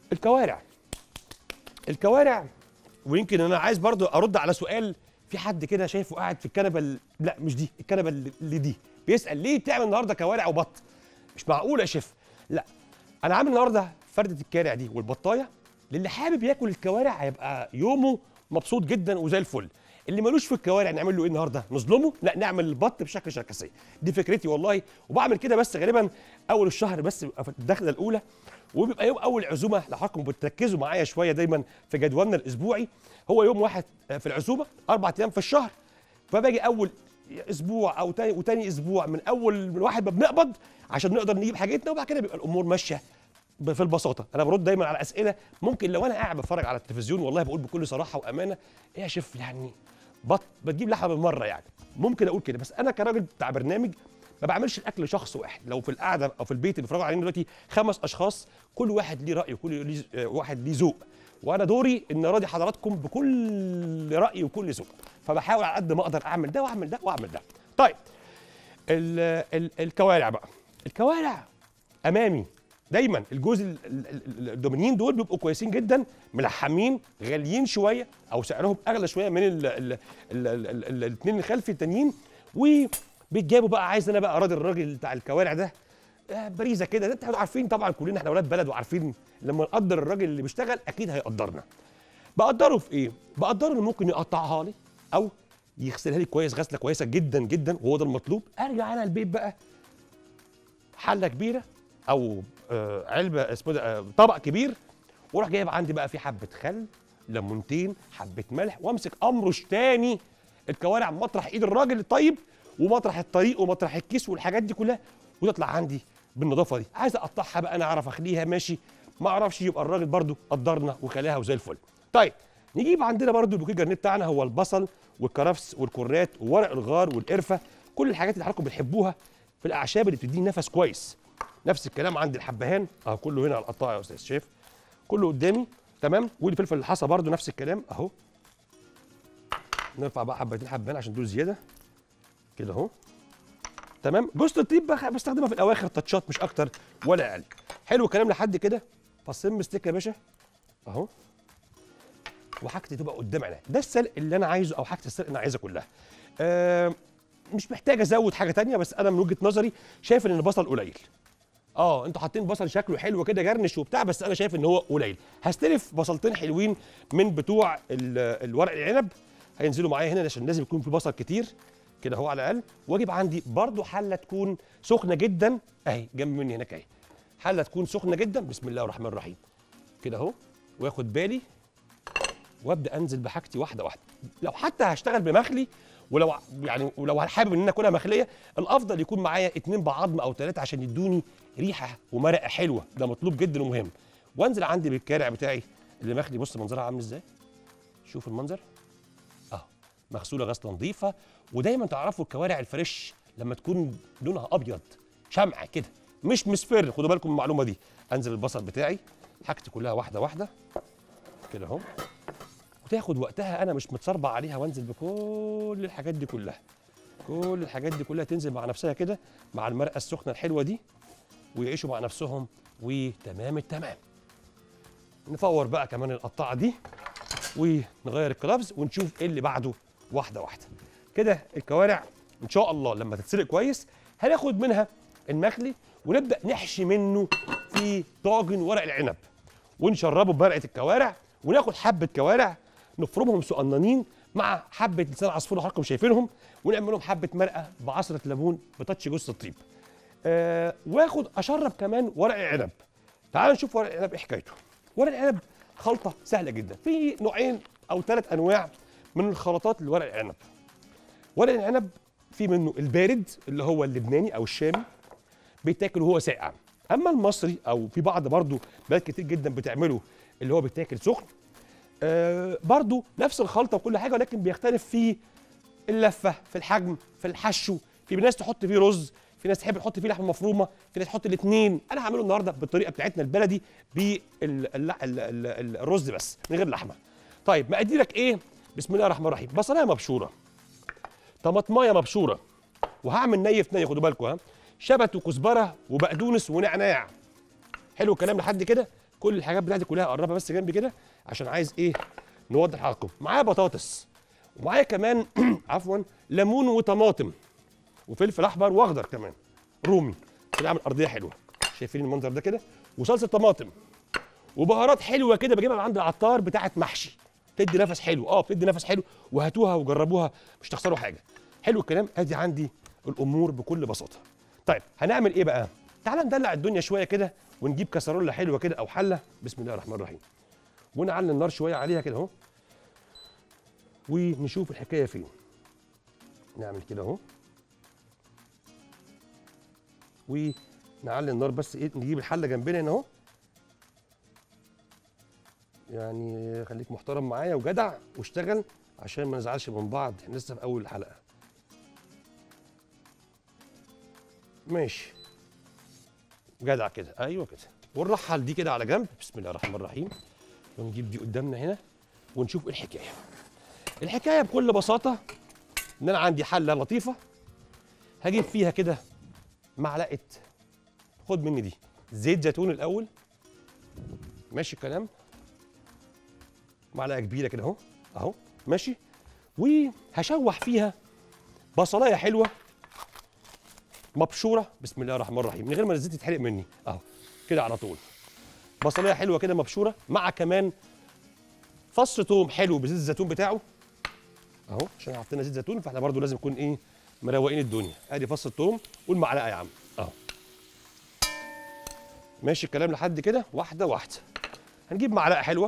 الكوارع الكوارع ويمكن انا عايز برضو ارد على سؤال في حد كده شايفه قاعد في الكنبه ال... لا مش دي الكنبه اللي- اللي دي بيسال ليه بتعمل النهارده كوارع وبط مش معقول يا شيف لا انا عامل النهارده فرده الكارع دي والبطايه للي حابب ياكل الكوارع هيبقى يومه مبسوط جدا وزي الفل اللي ملوش في الكوارع نعمل له ايه النهارده نظلمه لا نعمل البط بشكل شركسيه دي فكرتي والله وبعمل كده بس غالبا اول الشهر بس بيبقى في الدخله الاولى وبيبقى يوم اول عزومه لو حضراتكم بتركزوا معايا شويه دايما في جدولنا الاسبوعي هو يوم واحد في العزومه اربع ايام في الشهر فباجي اول اسبوع او تاني وتاني اسبوع من اول من واحد ما بنقبض عشان نقدر نجيب حاجتنا وبعد كده بيبقى الامور ماشيه ب- في البساطه انا برد دايما على اسئله ممكن لو انا قاعد بتفرج على التلفزيون والله بقول بكل صراحه وامانه ايه يا شيف يعني بط بتجيب لحمه بالمره يعني ممكن اقول كده بس انا كراجل بتاع برنامج ما بعملش الاكل لشخص واحد لو في القعده او في البيت اللي بيتفرجوا علينا دلوقتي خمس اشخاص كل واحد ليه راي وكل ليه آه، واحد ليه ذوق وانا دوري ان راضي حضراتكم بكل راي وكل ذوق فبحاول على قد ما اقدر اعمل ده واعمل ده واعمل ده طيب ال ال الكوارع بقى الكوارع امامي دايما الجوز ال- ال- ال- الدومينيين دول بيبقوا كويسين جدا ملحمين غاليين شويه او سعرهم اغلى شويه من الاثنين الخلفي التانيين وبيتجابوا بقى عايز انا بقى اراضي الراجل بتاع الكوارع ده آه، باريزه كده ده انتوا عارفين طبعا كلنا احنا اولاد بلد وعارفين لما نقدر الراجل اللي بيشتغل اكيد هيقدرنا بقدره في ايه بقدره انه ممكن يقطعها لي او يغسلها لي كويس غسله كويسه جدا جدا وهو ده المطلوب ارجع انا البيت بقى حله كبيره او آه علبه اسمه ده آه طبق كبير واروح جايب عندي بقى في حبه خل ليمونتين حبه ملح وامسك امرش تاني الكوارع مطرح ايد الراجل الطيب ومطرح الطريق ومطرح الكيس والحاجات دي كلها وتطلع عندي بالنظافه دي عايز اقطعها بقى انا اعرف اخليها ماشي ما اعرفش يبقى الراجل برضو قدرنا وخلاها وزي الفل طيب نجيب عندنا برضو البوكيه جرنيه بتاعنا هو البصل والكرفس والكرات وورق الغار والقرفه كل الحاجات اللي حضراتكم بتحبوها في الاعشاب اللي بتديني نفس كويس نفس الكلام عند الحبهان اهو كله هنا على القطاع يا استاذ شايف كله قدامي تمام والفلفل الحصى برضو نفس الكلام اهو نرفع بقى حبتين حبهان عشان دول زياده كده اهو تمام جوز الطيب بقى بستخدمها في الاواخر تاتشات مش اكتر ولا اقل حلو الكلام لحد كده فصين مستيك يا باشا اهو وحاجتي تبقى قدام عينيا ده السلق اللي انا عايزه او حاجه السلق اللي انا عايزها كلها آه مش محتاج ازود حاجه تانية بس انا من وجهه نظري شايف ان البصل قليل اه انتوا حاطين بصل شكله حلو كده جرنش وبتاع بس انا شايف ان هو قليل هستلف بصلتين حلوين من بتوع ال- الورق العنب هينزلوا معايا هنا عشان لازم يكون في بصل كتير كده هو على الاقل واجيب عندي برضو حله تكون سخنه جدا اهي جنب مني هناك اهي حله تكون سخنه جدا بسم الله الرحمن الرحيم كده اهو واخد بالي وابدا انزل بحاجتي واحده واحده لو حتى هشتغل بمخلي ولو ع- يعني ولو حابب ان انا اكلها مخليه الافضل يكون معايا اتنين بعظم او ثلاثه عشان يدوني ريحه ومرقه حلوه ده مطلوب جدا ومهم وانزل عندي بالكارع بتاعي اللي مخلي بص منظرها عامل ازاي شوف المنظر اهو مغسوله غسله نظيفه ودايما تعرفوا الكوارع الفريش لما تكون لونها ابيض شمعه كده مش مصفر خدوا بالكم من المعلومه دي انزل البصل بتاعي حاجتي كلها واحده واحده كده اهو وتاخد وقتها انا مش متصربع عليها وانزل بكل الحاجات دي كلها كل الحاجات دي كلها تنزل مع نفسها كده مع المرقه السخنه الحلوه دي ويعيشوا مع نفسهم وتمام التمام نفور بقى كمان القطاعه دي ونغير الكلابز ونشوف ايه اللي بعده واحده واحده كده الكوارع ان شاء الله لما تتسلق كويس هناخد منها المخلي ونبدا نحشي منه في طاجن ورق العنب ونشربه بمرقه الكوارع وناخد حبه كوارع نفرمهم صغننين مع حبه لسان عصفور حضراتكم شايفينهم ونعمل لهم حبه مرقه بعصره ليمون بتاتش جوز الطيب آه واخد اشرب كمان ورق العنب تعالوا نشوف ورق العنب ايه حكايته ورق العنب خلطه سهله جدا في نوعين او ثلاث انواع من الخلطات لورق العنب ورق العنب في منه البارد اللي هو اللبناني او الشامي بيتاكل وهو ساقع اما المصري او في بعض برضو بلاد كتير جدا بتعمله اللي هو بيتاكل سخن آه برضو نفس الخلطه وكل حاجه ولكن بيختلف في اللفه في الحجم في الحشو في ناس تحط فيه رز في ناس تحب تحط فيه لحمه مفرومه في ناس تحط الاثنين انا هعمله النهارده بالطريقه بتاعتنا البلدي بالرز بس من غير لحمه طيب مقاديرك ايه بسم الله الرحمن الرحيم بصلايه مبشوره طماطمايه مبشوره وهعمل ني في ني خدوا بالكم ها شبت وكزبره وبقدونس ونعناع حلو الكلام لحد كده كل الحاجات بتاعتي كلها قربها بس جنبي كده عشان عايز ايه نوضح لكم معايا بطاطس ومعايا كمان عفوا ليمون وطماطم وفلفل احمر واخضر كمان رومي عشان اعمل ارضيه حلوه شايفين المنظر ده كده وصلصه طماطم وبهارات حلوه كده بجيبها من عند العطار بتاعت محشي تدي نفس حلو اه بتدي نفس حلو وهاتوها وجربوها مش تخسروا حاجه حلو الكلام ادي عندي الامور بكل بساطه طيب هنعمل ايه بقى تعال ندلع الدنيا شويه كده ونجيب كسرونه حلوه كده او حله بسم الله الرحمن الرحيم ونعلي النار شويه عليها كده اهو ونشوف الحكايه فين نعمل كده اهو ونعلي النار بس ايه نجيب الحله جنبنا هنا اهو يعني خليك محترم معايا وجدع واشتغل عشان ما نزعلش من بعض احنا لسه في اول الحلقه ماشي جدع كده ايوه كده ونرحل دي كده على جنب بسم الله الرحمن الرحيم ونجيب دي قدامنا هنا ونشوف ايه الحكايه الحكايه بكل بساطه ان انا عندي حله لطيفه هجيب فيها كده معلقه خد مني دي زيت زيتون الاول ماشي الكلام معلقه كبيره كده اهو اهو ماشي وهشوح فيها بصلايه حلوه مبشوره بسم الله الرحمن الرحيم من غير ما الزيت يتحرق مني اهو كده على طول بصلايه حلوه كده مبشوره مع كمان فص توم حلو بزيت الزيتون بتاعه اهو عشان حطينا زيت زيتون فاحنا برضو لازم نكون ايه مروقين الدنيا ادي فص التوم والمعلقه يا عم اهو ماشي الكلام لحد كده واحده واحده هنجيب معلقه حلوه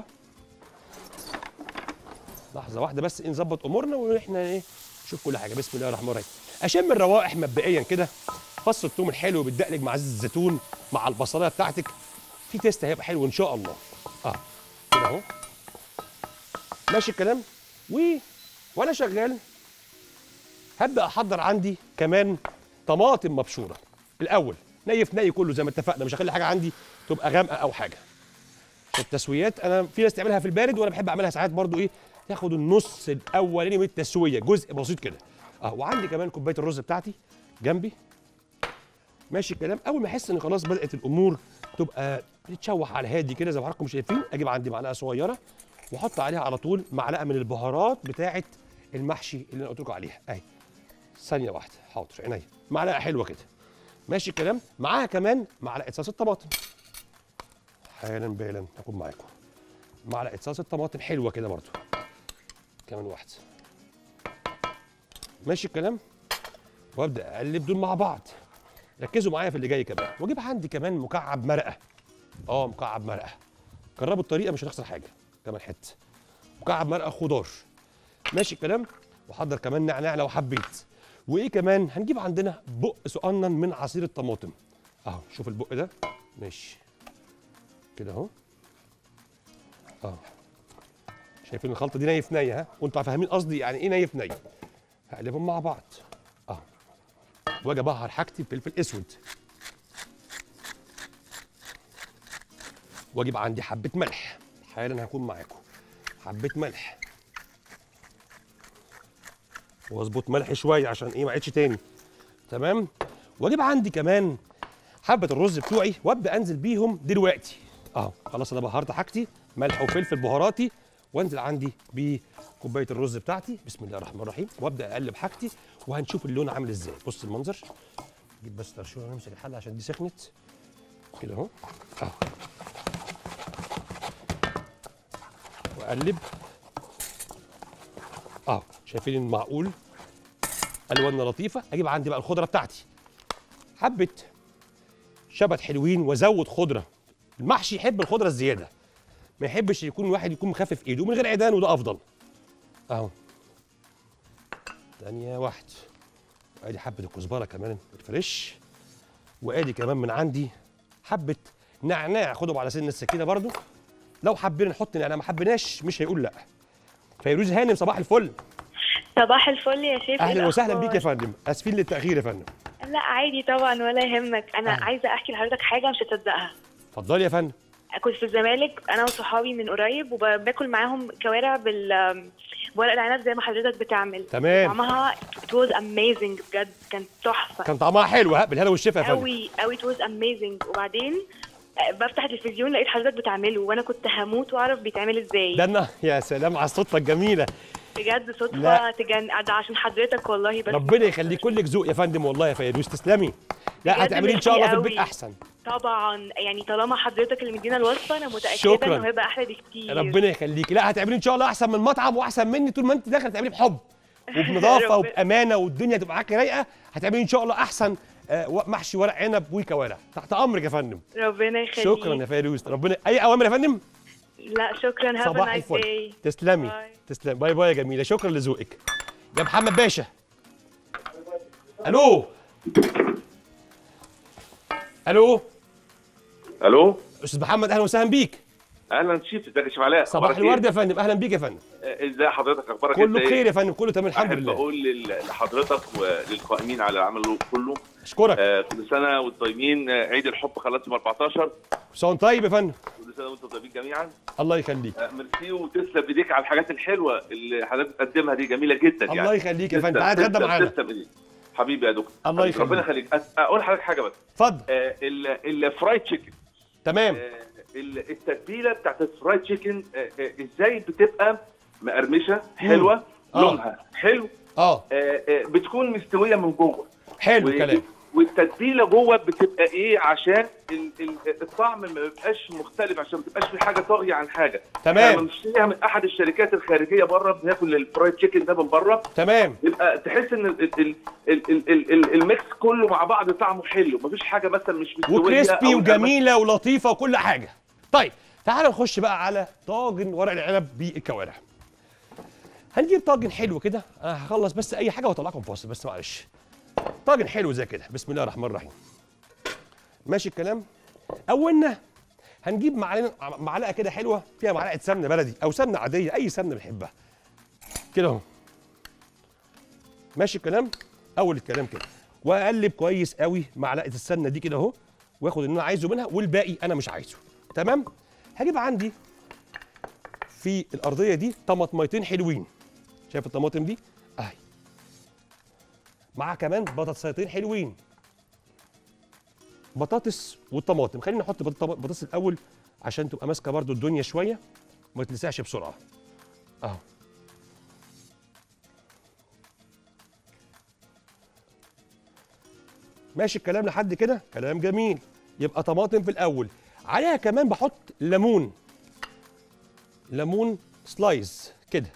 لحظه واحده بس إيه نظبط امورنا واحنا ايه نشوف كل حاجه بسم الله الرحمن الرحيم اشم الروائح مبدئيا كده فص الثوم الحلو بالدقلج مع زيت الزيتون مع البصلايه بتاعتك في تيست هيبقى حلو ان شاء الله اه كده اهو ماشي الكلام و وانا شغال هبدا احضر عندي كمان طماطم مبشوره الاول نيف ني كله زي ما اتفقنا مش هخلي حاجه عندي تبقى غامقه او حاجه التسويات انا في ناس تعملها في البارد وانا بحب اعملها ساعات برضو ايه تاخد النص الاولاني من التسويه جزء بسيط كده اه وعندي كمان كوبايه الرز بتاعتي جنبي ماشي الكلام اول ما احس ان خلاص بدات الامور تبقى تتشوح على هادي كده زي ما حضراتكم شايفين اجيب عندي معلقه صغيره واحط عليها على طول معلقه من البهارات بتاعه المحشي اللي انا قلت لكم عليها اهي ثانيه واحده حاضر عينيا معلقه حلوه كده ماشي الكلام معاها كمان معلقه صلصه طماطم حالا بالا هكون معاكم معلقه صلصه طماطم حلوه كده برضو كمان واحده ماشي الكلام وابدا اقلب دول مع بعض ركزوا معايا في اللي جاي كمان واجيب عندي كمان مكعب مرقه اه مكعب مرقه جربوا الطريقه مش هتخسر حاجه كمان حته مكعب مرقه خضار ماشي الكلام وحضر كمان نعناع لو حبيت وايه كمان هنجيب عندنا بق صغنن من عصير الطماطم اهو شوف البق ده ماشي كده اهو اه شايفين الخلطه دي نيف نيه ها وانتوا فاهمين قصدي يعني ايه نيف ني هقلبهم مع بعض اه واجي ابهر حاجتي بفلفل اسود واجيب عندي حبه ملح حالا هكون معاكم حبه ملح واظبط ملح شويه عشان ايه ما عيدش تاني تمام واجيب عندي كمان حبه الرز بتوعي وابدا انزل بيهم دلوقتي اهو خلاص انا بهرت حاجتي ملح وفلفل بهاراتي وانزل عندي بكوبايه الرز بتاعتي بسم الله الرحمن الرحيم وابدا اقلب حاجتي وهنشوف اللون عامل ازاي بص المنظر اجيب بس ترشوه نمسك الحله عشان دي سخنت كده اهو اهو واقلب اه شايفين المعقول الواننا لطيفه اجيب عندي بقى الخضره بتاعتي حبه شبت حلوين وازود خضره المحشي يحب الخضره الزياده ما يحبش يكون واحد يكون مخفف ايده من غير عيدان وده افضل اهو ثانيه واحد ادي حبه الكزبره كمان الفريش وادي كمان من عندي حبه نعناع خدهم على سن السكينه برضو لو حبينا نحط نعناع ما حبيناش مش هيقول لا فيروز هانم صباح الفل صباح الفل يا شيف إيه اهلا وسهلا الأخبار؟ بيك يا فندم اسفين للتاخير يا فندم لا عادي طبعا ولا يهمك انا أهلا. عايزه احكي لحضرتك حاجه مش هتصدقها اتفضلي يا فندم كنت في الزمالك انا وصحابي من قريب وباكل معاهم كوارع بال بورق العنب زي ما حضرتك بتعمل تمام. طعمها it was amazing بجد كان تحفه كان طعمها حلو ها بالهنا والشفا يا فندم قوي قوي it was amazing وبعدين آه، بفتح التلفزيون لقيت حضرتك بتعمله وانا كنت هموت واعرف بيتعمل ازاي ده انا يا سلام على الصدفه الجميله بجد صدفه لا. تجن ده عشان حضرتك والله بس ربنا يخليك كلك ذوق يا فندم والله يا فيروز تسلمي لا بجد هتعملي ان شاء الله في ميرسي البيت قوي. احسن طبعا يعني طالما حضرتك اللي مدينا الوصفه انا متاكده شكراً. انه هيبقى احلى بكتير ربنا يخليكي لا هتعملي ان شاء الله احسن من المطعم واحسن مني طول ما انت داخله تعملي بحب وبنظافه ربنا- وبامانه والدنيا تبقى معاكي رايقه هتعملي ان شاء الله احسن آه، و- محشي ورق عنب وكوارع تحت امرك يا فندم ربنا يخليك شكرا يا فيروز ربنا اي اوامر يا فندم لا شكرا هاف صباح نايس الفل داي تسلمي باي. تسلمي باي باي يا جميله شكرا لذوقك يا محمد باشا الو الو الو استاذ محمد اهلا وسهلا بيك اهلا شيف ازيك يا شيف علاء صباح أخبارك الورد يا فندم اهلا بيك يا فندم إيه؟ ازاي حضرتك اخبارك كله إنت إيه؟ بخير يا فندم كله تمام الحمد احب لله اقول لل- لحضرتك وللقائمين على العمل كله اشكرك آه كل سنه وانتم طيبين آه عيد الحب خلاص يوم 14 سون طيب يا فندم كل سنه وانتم طيبين جميعا الله يخليك آه ميرسي وتسلم ايديك على الحاجات الحلوه اللي حضرتك بتقدمها دي جميله جدا يعني الله يخليك يا فندم تسلم- تعالى اتغدى تسلم- معانا تسلم ايديك حبيبي يا دكتور الله حبيبي، ربنا يخليك. يخليك أس- اقول لحضرتك حاجه بس اتفضل آه ال- الفرايد تشيكن تمام آه، ال- التتبيله بتاعت الفرايد تشيكن آه، آه، ازاي بتبقى مقرمشه حلوه آه. لونها حلو اه آه، آه، بتكون مستويه من جوه حلو و- الكلام والتتبيله جوه بتبقى ايه عشان ال- ال- الطعم ما بيبقاش مختلف عشان ما تبقاش في حاجه طاغيه عن حاجه تمام. احنا بنشتريها من احد الشركات الخارجيه بره بناكل الفرايد تشيكن ده من بره تمام يبقى تحس ان ال- ال- ال- ال- ال- ال- الميكس كله مع بعض طعمه حلو مفيش حاجه مثلا مش مستويه وكريسبي أو وجميله ولطيفه وكل حاجه طيب تعال نخش بقى على طاجن ورق العنب بالكوارع هنجيب طاجن حلو كده انا هخلص بس اي حاجه واطلعكم فاصل بس معلش طاجن حلو زي كده بسم الله الرحمن الرحيم ماشي الكلام اولنا هنجيب معلقه معلقه كده حلوه فيها معلقه سمنه بلدي او سمنه عاديه اي سمنه بنحبها كده اهو ماشي الكلام اول الكلام كده واقلب كويس قوي معلقه السمنه دي كده اهو واخد اللي انا عايزه منها والباقي انا مش عايزه تمام هجيب عندي في الارضيه دي طماطميتين حلوين شايف الطماطم دي اهي مع كمان بطاطسيتين حلوين بطاطس والطماطم خلينا نحط بط- بطاطس الاول عشان تبقى ماسكه برضو الدنيا شويه وما تلسعش بسرعه اهو ماشي الكلام لحد كده كلام جميل يبقى طماطم في الاول عليها كمان بحط ليمون ليمون سلايز كده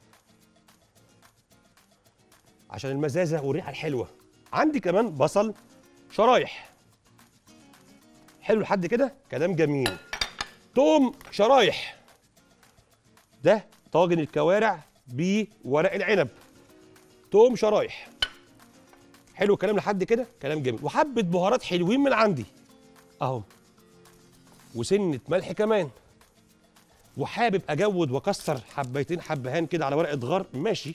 عشان المزازه والريحه الحلوه عندي كمان بصل شرايح حلو لحد كده كلام جميل توم شرايح ده طاجن الكوارع بورق العنب توم شرايح حلو الكلام لحد كده كلام جميل وحبه بهارات حلوين من عندي اهو وسنه ملح كمان وحابب اجود واكسر حبيتين حبهان كده على ورقه غار ماشي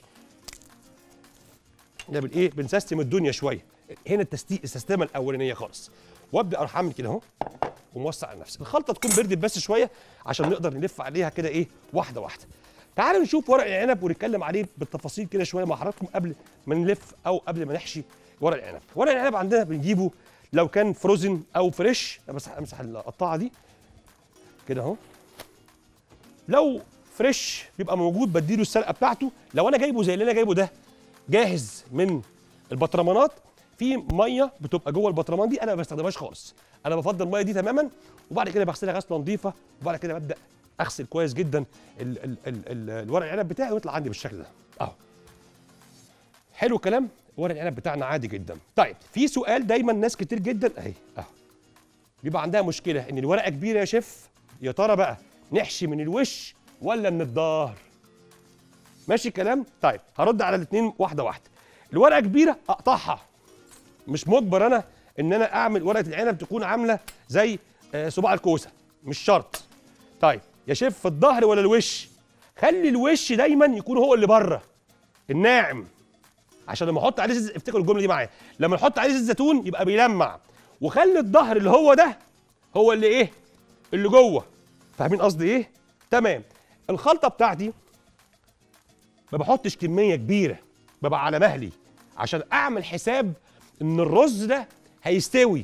ده بالايه بنسيستم الدنيا شويه هنا التستي السيستمه الاولانيه خالص وابدا اروح اعمل كده اهو وموسع على نفسي الخلطه تكون بردت بس شويه عشان نقدر نلف عليها كده ايه واحده واحده تعالوا نشوف ورق العنب ونتكلم عليه بالتفاصيل كده شويه مع حضراتكم قبل ما نلف او قبل ما نحشي ورق العنب ورق العنب عندنا بنجيبه لو كان فروزن او فريش بس امسح القطاعه دي كده اهو لو فريش بيبقى موجود بديله السلقه بتاعته لو انا جايبه زي اللي انا جايبه ده جاهز من البطرمانات في ميه بتبقى جوه البطرمان دي انا ما بستخدمهاش خالص انا بفضل الميه دي تماما وبعد كده بغسلها غسله نظيفه وبعد كده ببدا اغسل كويس جدا ال ال ال ال الورق العنب بتاعي ويطلع عندي بالشكل ده اهو حلو الكلام ورق العنب بتاعنا عادي جدا طيب في سؤال دايما ناس كتير جدا اهي اهو بيبقى عندها مشكله ان الورقه كبيره يا شيف يا ترى بقى نحشي من الوش ولا من الظهر ماشي الكلام طيب هرد على الاثنين واحده واحده الورقه كبيره اقطعها مش مجبر انا ان انا اعمل ورقه العنب تكون عامله زي آه، صباع الكوسه مش شرط طيب يا شيف في الظهر ولا الوش خلي الوش دايما يكون هو اللي بره الناعم عشان لما احط عليه زيت افتكروا الجمله دي معايا لما نحط عليه زيت زيتون يبقى بيلمع وخلي الظهر اللي هو ده هو اللي ايه اللي جوه فاهمين قصدي ايه تمام الخلطه بتاعتي ما بحطش كميه كبيره ببقى على مهلي عشان اعمل حساب ان الرز ده هيستوي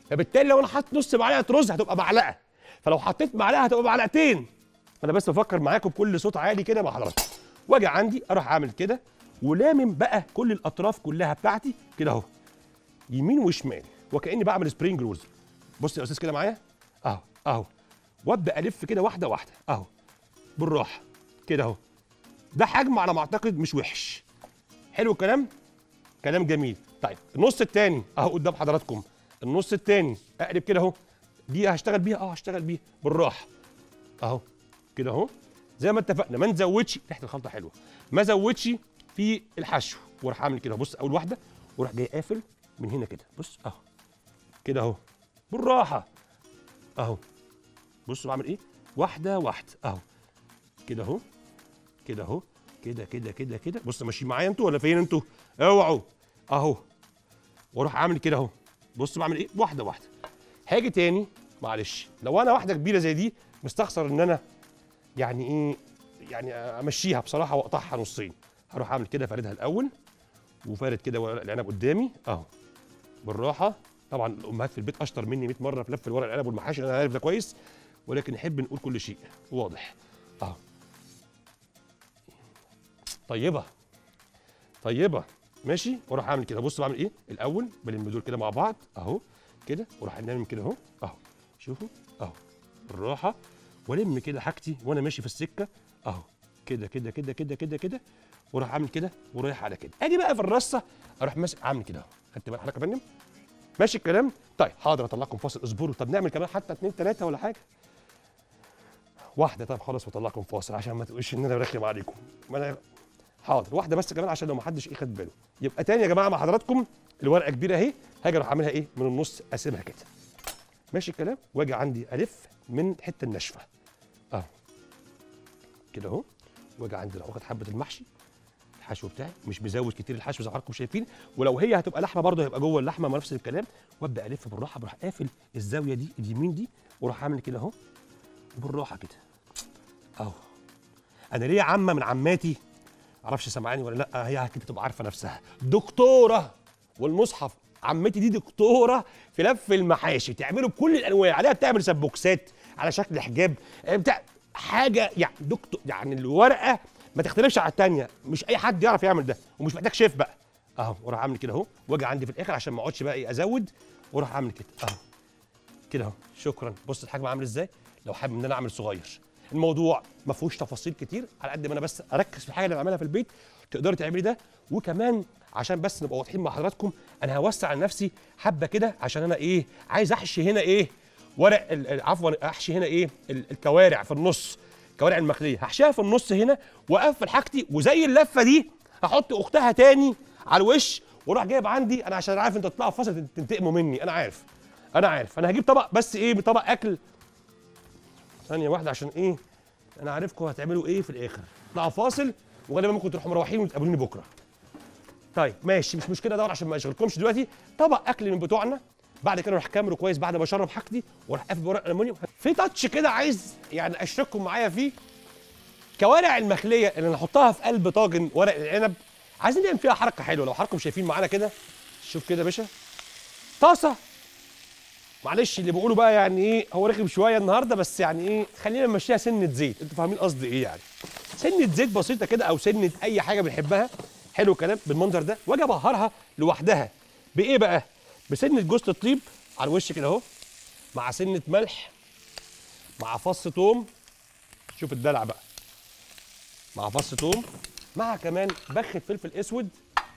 فبالتالي لو انا حاطط نص معلقه رز هتبقى معلقه فلو حطيت معلقه هتبقى معلقتين انا بس بفكر معاكم بكل صوت عالي كده مع حضراتكم واجي عندي اروح اعمل كده ولامم بقى كل الاطراف كلها بتاعتي كده اهو يمين وشمال وكاني بعمل سبرينج رولز بص يا استاذ كده معايا اهو اهو وابدا الف كده واحده واحده اهو بالراحه كده اهو ده حجم على ما اعتقد مش وحش حلو الكلام كلام جميل طيب النص التاني اهو قدام حضراتكم النص التاني اقلب كده اهو دي هشتغل بيها اه هشتغل بيها بالراحه اهو كده اهو زي ما اتفقنا ما نزودش ريحه الخلطه حلوه ما زودش في الحشو واروح اعمل كده بص اول واحده واروح جاي قافل من هنا كده بص اهو كده اهو بالراحه اهو بصوا بعمل ايه واحده واحده اهو كده اهو كده اهو كده كده كده كده بصوا ماشيين معايا انتوا ولا فين انتوا اوعوا اهو واروح عامل كده اهو بص بعمل ايه واحده واحده هاجي تاني معلش لو انا واحده كبيره زي دي مستخسر ان انا يعني ايه يعني امشيها بصراحه واقطعها نصين هروح اعمل كده فاردها الاول وفارد كده ورق العنب قدامي اهو بالراحه طبعا الامهات في البيت اشطر مني 100 مره في لف الورق العنب والمحاشي انا عارف ده كويس ولكن نحب نقول كل شيء واضح اهو طيبه طيبه ماشي واروح اعمل كده بص بعمل ايه الاول بلم دول كده مع بعض اهو كده واروح انام كده اهو اهو شوفوا اهو بالراحه والم كده حاجتي وانا ماشي في السكه اهو كده كده كده كده كده كده واروح اعمل كده ورايح على كده اجي بقى في الرصه اروح ماسك عامل كده اهو خدت بال حضرتك يا فندم ماشي الكلام طيب حاضر اطلعكم فاصل اصبروا طب نعمل كمان حتى اتنين تلاته ولا حاجه واحده طب خلاص واطلعكم فاصل عشان ما تقولش ان انا برخم عليكم ما انا حاضر واحده بس كمان عشان لو ما حدش ايه خد باله يبقى تاني يا جماعه مع حضراتكم الورقه كبيره اهي هاجي اروح اعملها ايه من النص اسيبها كده ماشي الكلام واجي عندي الف من الحته الناشفه اهو كده اهو واجي عندي لو واخد حبه المحشي الحشو بتاعي مش مزود كتير الحشو زي ما حضراتكم شايفين ولو هي هتبقى لحمه برضه هيبقى جوه اللحمه ما نفس الكلام وابدا الف بالراحه بروح قافل الزاويه دي اليمين دي واروح عامل كده اهو وبالراحه كده اهو انا ليه عمه من عماتي معرفش سامعاني ولا لا هي كده تبقى عارفه نفسها دكتوره والمصحف عمتي دي دكتوره في لف المحاشي تعمله بكل الانواع عليها بتعمل سبوكسات على شكل حجاب آه، بتاع حاجه يعني دكتور يعني الورقه ما تختلفش على الثانيه مش اي حد يعرف يعمل ده ومش محتاج شيف بقى اهو واروح عامل كده اهو واجي عندي في الاخر عشان ما اقعدش بقى ايه ازود واروح اعمل كده اهو كده اهو شكرا بص الحجم عامل ازاي لو حابب ان انا اعمل صغير الموضوع ما فيهوش تفاصيل كتير على قد ما انا بس اركز في الحاجه اللي بعملها في البيت تقدري تعملي ده وكمان عشان بس نبقى واضحين مع حضراتكم انا هوسع لنفسي حبه كده عشان انا ايه عايز احشي هنا ايه ورق ال- ال- عفوا احشي هنا ايه ال- الكوارع في النص الكوارع المخليه هحشيها في النص هنا واقفل حاجتي وزي اللفه دي هحط اختها تاني على الوش واروح جايب عندي انا عشان عارف انت تطلعوا في فصل تنتقموا مني انا عارف انا عارف انا هجيب طبق بس ايه بطبق اكل ثانيه واحده عشان ايه انا عارفكم هتعملوا ايه في الاخر اطلعوا فاصل وغالبا ممكن تروحوا مروحين وتقابلوني بكره طيب ماشي مش مشكله ادور عشان ما اشغلكمش دلوقتي طبق اكل من بتوعنا بعد كده اروح كامله كويس بعد ما اشرب حاجتي واروح قافل بورق الالومنيوم في تاتش كده عايز يعني اشرككم معايا فيه كوارع المخليه اللي نحطها في قلب طاجن ورق العنب عايزين نعمل فيها حركه حلوه لو حضراتكم شايفين معانا كده شوف كده يا باشا طاسه معلش اللي بقوله بقى يعني ايه هو رخم شويه النهارده بس يعني ايه خلينا نمشيها سنه زيت انتوا فاهمين قصدي ايه يعني سنه زيت بسيطه كده او سنه اي حاجه بنحبها حلو الكلام بالمنظر ده واجي ابهرها لوحدها بايه بقى بسنه جوز الطيب على الوش كده اهو مع سنه ملح مع فص توم شوف الدلع بقى مع فص توم مع كمان بخة فلفل اسود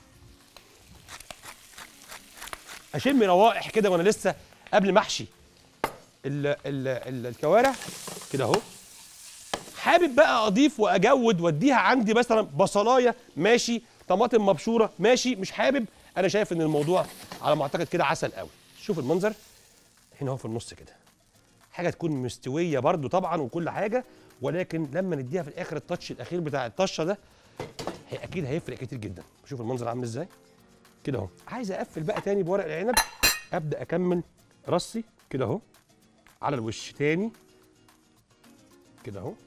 اشم روائح كده وانا لسه قبل ما احشي ال ال ال الكوارع كده اهو حابب بقى اضيف واجود واديها عندي مثلا بصلايه ماشي طماطم مبشوره ماشي مش حابب انا شايف ان الموضوع على ما اعتقد كده عسل قوي شوف المنظر هنا اهو في النص كده حاجه تكون مستويه برده طبعا وكل حاجه ولكن لما نديها في الاخر التاتش الاخير بتاع الطشه ده هي اكيد هيفرق كتير جدا شوف المنظر عامل ازاي كده اهو عايز اقفل بقى تاني بورق العنب ابدا اكمل رصي كده اهو على الوش تاني كده اهو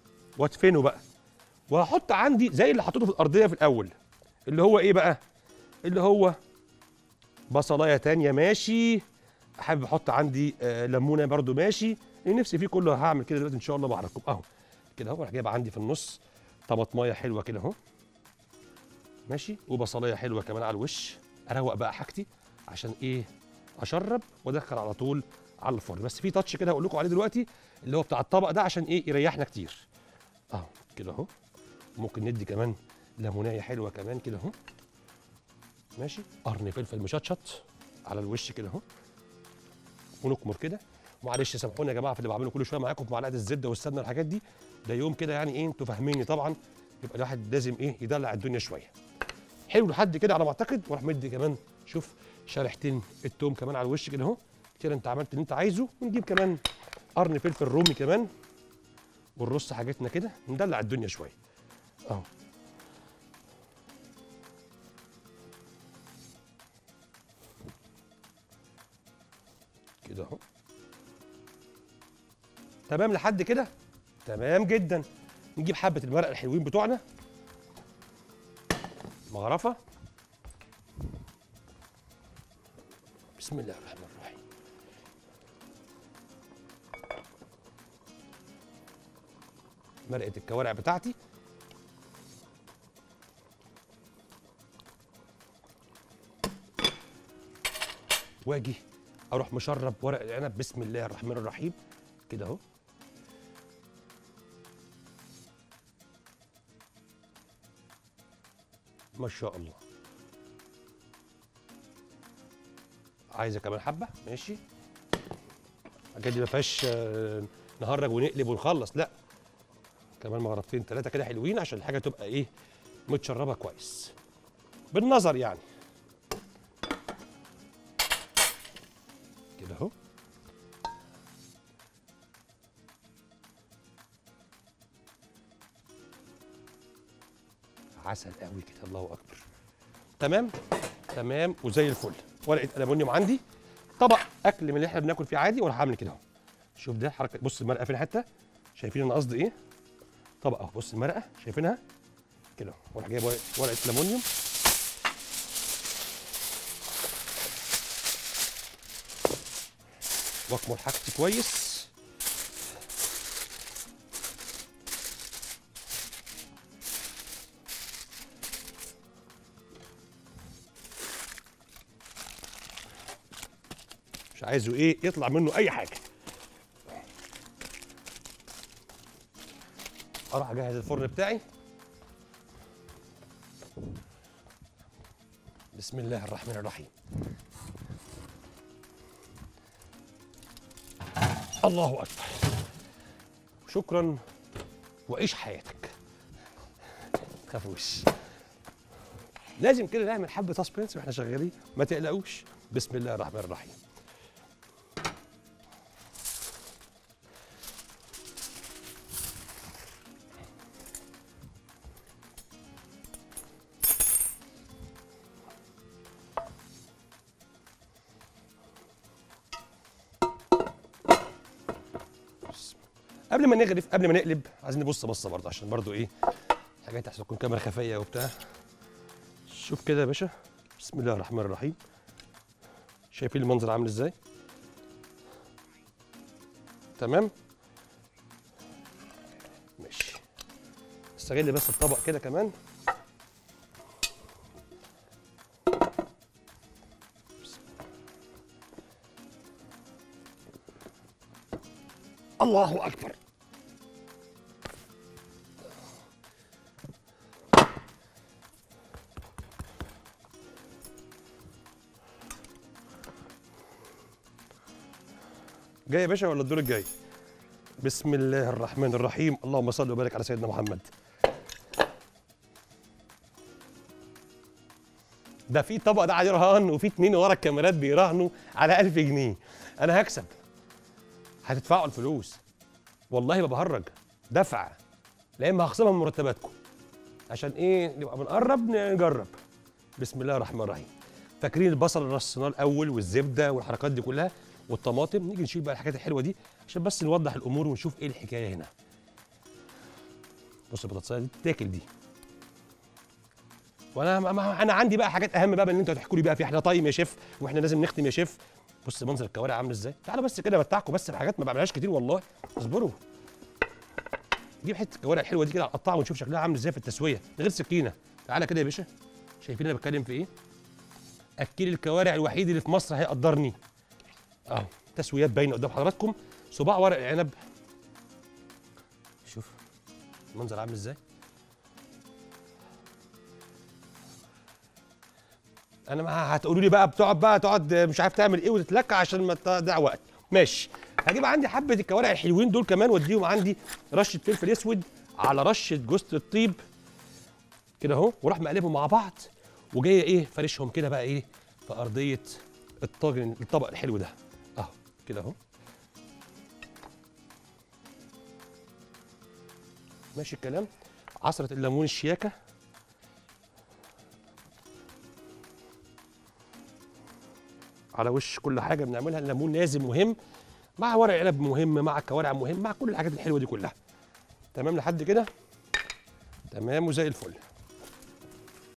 وادفنه بقى وهحط عندي زي اللي حطيته في الارضيه في الاول اللي هو ايه بقى اللي هو بصلايه تانية ماشي حابب احط عندي آه ليمونه برده ماشي اللي نفسي فيه كله هعمل كده دلوقتي ان شاء الله بعرفكم اهو كده اهو راح جايب عندي في النص طماطمايه حلوه كده اهو ماشي وبصلايه حلوه كمان على الوش اروق بقى حاجتي عشان ايه اشرب وادخل على طول على الفرن بس في تاتش كده هقول لكم عليه دلوقتي اللي هو بتاع الطبق ده عشان ايه يريحنا كتير اهو كده اهو ممكن ندي كمان ليمونايه حلوه كمان كده اهو ماشي قرن فلفل مشطشط على الوش كده اهو ونكمر كده معلش سامحوني يا جماعه في اللي بعمله كل شويه معاكم بمعلقه الزبده والسمنه والحاجات دي ده يوم كده يعني ايه انتوا فاهميني طبعا يبقى الواحد لازم ايه يدلع الدنيا شويه حلو لحد كده على ما اعتقد واروح مدي كمان شوف شريحتين التوم كمان على الوش كده اهو كده انت عملت اللي انت عايزه ونجيب كمان قرن فلفل رومي كمان ونرص حاجتنا كده ندلع الدنيا شويه اهو كده اهو تمام لحد كده تمام جدا نجيب حبه المرق الحلوين بتوعنا مغرفه بسم الله الرحمن الرحيم مرقه الكوارع بتاعتي واجي اروح مشرب ورق العنب بسم الله الرحمن الرحيم كده اهو ما شاء الله عايزه كمان حبه ماشي الحاجات دي ما فيهاش آه، نهرج ونقلب ونخلص لا كمان مغرفتين ثلاثه كده حلوين عشان الحاجه تبقى ايه متشربه كويس بالنظر يعني كده اهو عسل قوي كده الله اكبر تمام تمام وزي الفل ورقه الومنيوم عندي طبق اكل من اللي احنا بناكل فيه عادي وانا هعمل كده اهو شوف ده حركه بص المرقه فين حته شايفين انا قصدي ايه طبق اهو بص المرقه شايفينها كده اهو واروح جايب ورقه ورقة الومنيوم واكمل حاجتي كويس مش عايزه ايه يطلع منه اي حاجه اروح اجهز الفرن بتاعي بسم الله الرحمن الرحيم الله اكبر شكرا وعيش حياتك تخافوش لازم كده نعمل حبه سسبنس واحنا شغالين ما تقلقوش بسم الله الرحمن الرحيم قبل ما نغرف قبل ما نقلب عايزين نبص بصه برضه عشان برضه ايه حاجات تحسن تكون كاميرا خفيه وبتاع شوف كده يا باشا بسم الله الرحمن الرحيم شايفين المنظر عامل ازاي تمام ماشي استغل بس الطبق كده كمان الله اكبر جاي يا باشا ولا الدور الجاي بسم الله الرحمن الرحيم اللهم صل وبارك على سيدنا محمد ده في طبق ده عليه رهان وفي اتنين ورا الكاميرات بيراهنوا على 1000 جنيه انا هكسب هتدفعوا الفلوس والله ما بهرج دفع لا اما هخصمها من مرتباتكم عشان ايه نبقى بنقرب نجرب بسم الله الرحمن الرحيم فاكرين البصل اللي رصيناه الاول والزبده والحركات دي كلها والطماطم نيجي نشيل بقى الحاجات الحلوه دي عشان بس نوضح الامور ونشوف ايه الحكايه هنا بص البطاطسايه دي تاكل دي وانا ما- ما انا عندي بقى حاجات اهم بقى من اللي انتوا هتحكوا لي بقى في احنا طايم يا شيف واحنا لازم نختم يا شيف بص منظر الكوارع عامل ازاي تعالوا بس كده بتاعكم بس بحاجات ما بعملهاش كتير والله اصبروا جيب حته الكوارع الحلوه دي كده اقطعها ونشوف شكلها عامل ازاي في التسويه من غير سكينه تعالى كده يا باشا شايفين انا بتكلم في ايه اكل الكوارع الوحيد اللي في مصر هيقدرني اهو تسويات باينه قدام حضراتكم صباع ورق العنب شوف المنظر عامل ازاي انا ما هتقولوا لي بقى بتقعد بقى تقعد مش عارف تعمل ايه وتتلكع عشان ما تضيع وقت ماشي هجيب عندي حبه الكوارع الحلوين دول كمان واديهم عندي رشه فلفل اسود على رشه جوز الطيب كده اهو وراح مقلبهم مع بعض وجايه ايه فرشهم كده بقى ايه في ارضيه الطاجن الطبق الحلو ده اهو كده اهو ماشي الكلام عصره الليمون الشياكه على وش كل حاجه بنعملها الليمون لازم مهم مع ورق عنب مهم مع الكوارع مهم مع كل الحاجات الحلوه دي كلها تمام لحد كده تمام وزي الفل